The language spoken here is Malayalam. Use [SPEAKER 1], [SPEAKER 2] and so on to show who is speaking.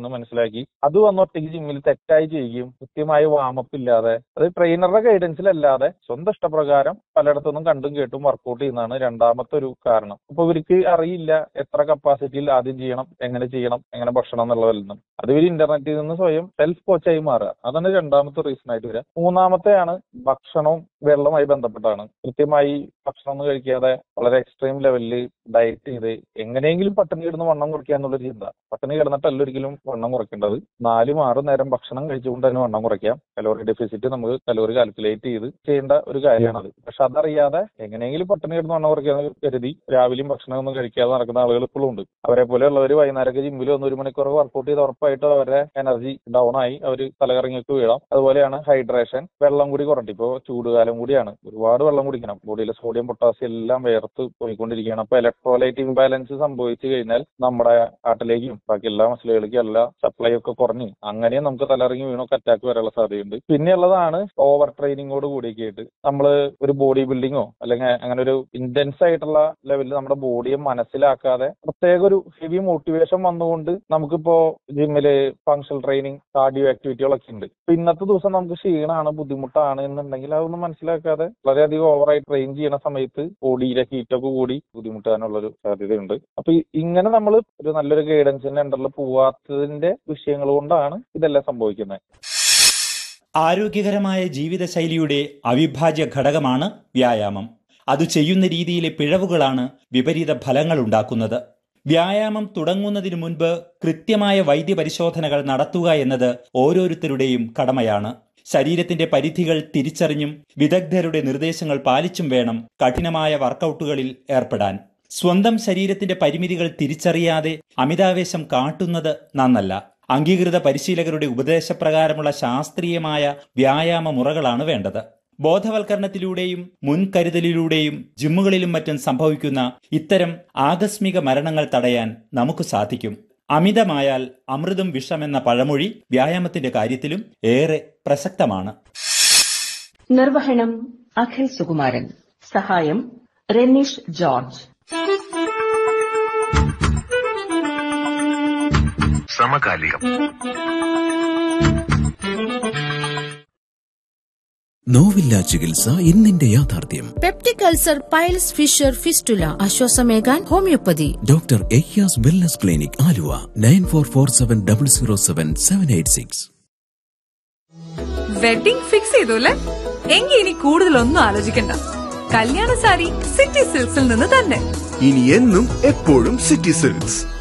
[SPEAKER 1] എന്ന് മനസ്സിലാക്കി അത് വന്ന് ഒറ്റയ്ക്ക് ജിമ്മിൽ തെറ്റായി ചെയ്യുകയും കൃത്യമായി വാമപ്പ് ഇല്ലാതെ അത് ട്രെയിനറുടെ ഗൈഡൻസിലല്ലാതെ സ്വന്തം ഇഷ്ടപ്രകാരം പലയിടത്തുനിന്നും കണ്ടും കേട്ടും വർക്കൗട്ട് ചെയ്യുന്നതാണ് രണ്ടാമത്തെ ഒരു കാരണം അപ്പൊ ഇവർക്ക് അറിയില്ല എത്ര കപ്പാസിറ്റിയിൽ ആദ്യം ചെയ്യണം എങ്ങനെ ചെയ്യണം എങ്ങനെ ഭക്ഷണം എന്നുള്ളതെല്ലാം അത് ഇവർ ഇന്റർനെറ്റിൽ നിന്ന് സ്വയം സെൽഫ് കോച്ചായി മാറുക അതാണ് രണ്ടാമത്തെ റീസൺ ആയിട്ട് വരിക മൂന്നാമത്തെയാണ് ഭക്ഷണവും വെള്ളവുമായി ബന്ധപ്പെട്ടാണ് കൃത്യമായി ഭക്ഷണം ഒന്നും കഴിക്കാതെ വളരെ എക്സ്ട്രീം ലെവലിൽ ഡയറ്റ് ചെയ്ത് എങ്ങനെയെങ്കിലും പട്ടിണി കിടന്ന് വണ്ണം കുറയ്ക്കുക എന്നുള്ളൊരു ചിന്ത പട്ടിണി കിടന്നിട്ടല്ല ഒരിക്കലും വണ്ണം കുറയ്ക്കേണ്ടത് നാലും ആറും നേരം ഭക്ഷണം കഴിച്ചുകൊണ്ട് തന്നെ വണ്ണം കുറയ്ക്കാം കലോറി ഡെഫിസിറ്റ് നമുക്ക് കലോറി കാൽക്കുലേറ്റ് ചെയ്ത് ചെയ്യേണ്ട ഒരു കാര്യമാണത് പക്ഷെ അതറിയാതെ എങ്ങനെയെങ്കിലും പട്ടിണി കിടന്ന് വണ്ണം കുറയ്ക്കാന്ന് കരുതി രാവിലെയും ഭക്ഷണം ഒന്നും കഴിക്കാതെ നടക്കുന്ന ആളുകൾ ഇപ്പോഴും ഉണ്ട് അവരെ പോലെയുള്ളവർ വൈകുന്നേരമൊക്കെ ജിമ്മിൽ ഒന്ന് ഒരു മണിക്കൂർ വർക്കൗട്ട് ചെയ്ത് ഉറപ്പായിട്ടും അവരുടെ എനർജി ഡൗൺ ആയി അവർ തലകറങ്ങിയൊക്കെ വീഴാം അതുപോലെയാണ് ഹൈഡ്രേഷൻ വെള്ളം കൂടി കുറഞ്ഞു ഇപ്പോൾ ചൂടുകാലം കൂടിയാണ് ഒരുപാട് വെള്ളം കുടിക്കണം ബോഡിയിലെ സോഡിയം പൊട്ടാസ്യം എല്ലാം വേർത്ത് പോയിക്കൊണ്ടിരിക്കുകയാണ് അപ്പൊ ഇലക്ട്രോലൈറ്റ് ഇംബാലൻസ് സംഭവിച്ചു കഴിഞ്ഞാൽ നമ്മുടെ ഹാർട്ടിലേക്കും ബാക്കി എല്ലാ മസിലുകളിലേക്കും എല്ലാ സപ്ലൈ ഒക്കെ കുറഞ്ഞ് അങ്ങനെ നമുക്ക് തലറങ്ങി വീണൊക്കെ അറ്റാക്ക് വരാനുള്ള സാധ്യതയുണ്ട് പിന്നെയുള്ളതാണ് ഓവർ ട്രെയിനിങ്ങോട് കൂടിയൊക്കെ ആയിട്ട് നമ്മൾ ഒരു ബോഡി ബിൽഡിങ്ങോ അല്ലെങ്കിൽ അങ്ങനെ ഒരു ഇന്റൻസ് ആയിട്ടുള്ള ലെവലിൽ നമ്മുടെ ബോഡിയെ മനസ്സിലാക്കാതെ പ്രത്യേക ഒരു ഹെവി മോട്ടിവേഷൻ വന്നുകൊണ്ട് നമുക്കിപ്പോ ജിമ്മില് ഫങ്ഷണൽ ട്രെയിനിങ് കാർഡിയോ ആക്ടിവിറ്റികളൊക്കെ ഉണ്ട് അപ്പൊ ഇന്നത്തെ ദിവസം നമുക്ക് ക്ഷീണമാണ് ബുദ്ധിമുട്ടാണ് എന്നുണ്ടെങ്കിൽ അതൊന്നും മനസ്സിലാക്കാതെ വളരെയധികം ഓവറായി ട്രെയിൻ ചെയ്യുന്ന സമയത്ത് ബോഡിയിലെ ഹീറ്റൊക്കെ കൂടി ബുദ്ധിമുട്ടാനുള്ള ഒരു സാധ്യതയുണ്ട് അപ്പൊ ഈ- ഇങ്ങനെ നമ്മൾ ഒരു നല്ലൊരു ഗൈഡൻസിന്റെ അണ്ടറിൽ പോവാത്തതിന്റെ വിഷയങ്ങൾ കൊണ്ടാണ് ഇതെല്ലാം സംഭവിക്കുന്നത്
[SPEAKER 2] ആരോഗ്യകരമായ ജീവിതശൈലിയുടെ അവിഭാജ്യ ഘടകമാണ് വ്യായാമം അത് ചെയ്യുന്ന രീതിയിലെ പിഴവുകളാണ് വിപരീത ഫലങ്ങൾ ഉണ്ടാക്കുന്നത് വ്യായാമം തുടങ്ങുന്നതിനു മുൻപ് കൃത്യമായ വൈദ്യപരിശോധനകൾ നടത്തുക എന്നത് ഓരോരുത്തരുടെയും കടമയാണ് ശരീരത്തിന്റെ പരിധികൾ തിരിച്ചറിഞ്ഞും വിദഗ്ധരുടെ നിർദ്ദേശങ്ങൾ പാലിച്ചും വേണം കഠിനമായ വർക്കൗട്ടുകളിൽ ഏർപ്പെടാൻ സ്വന്തം ശരീരത്തിന്റെ പരിമിതികൾ തിരിച്ചറിയാതെ അമിതാവേശം കാട്ടുന്നത് നന്നല്ല അംഗീകൃത പരിശീലകരുടെ ഉപദേശപ്രകാരമുള്ള ശാസ്ത്രീയമായ വ്യായാമ മുറകളാണ് വേണ്ടത് ബോധവൽക്കരണത്തിലൂടെയും മുൻകരുതലിലൂടെയും ജിമ്മുകളിലും മറ്റും സംഭവിക്കുന്ന ഇത്തരം ആകസ്മിക മരണങ്ങൾ തടയാൻ നമുക്ക് സാധിക്കും അമിതമായാൽ അമൃതും വിഷമെന്ന പഴമൊഴി വ്യായാമത്തിന്റെ കാര്യത്തിലും ഏറെ പ്രസക്തമാണ്
[SPEAKER 3] നിർവഹണം അഖിൽ സുകുമാരൻ സഹായം റെനീഷ് ജോർജ്
[SPEAKER 4] സമകാലികം
[SPEAKER 5] നോവില്ല ചികിത്സ ഇന്നിന്റെ യാഥാർത്ഥ്യം
[SPEAKER 6] peptic ulcer piles fissure fistula ആശ്വാസമേകാൻ ഹോമിയോപ്പതി
[SPEAKER 5] ഡോക്ടർ എയ്യാസ് wellness clinic Aluva nine four four seven double zero seven seven eight six
[SPEAKER 7] wedding fix ചെയ്തു അല്ലേ എങ്കിൽ ഇനി കൂടുതലൊന്നും ആലോചിക്കണ്ട കല്യാണ സാരി സിറ്റി സിൽക്സിൽ നിന്ന് തന്നെ
[SPEAKER 4] ഇനി എന്നും എപ്പോഴും സിറ്റി സിൽക്സ്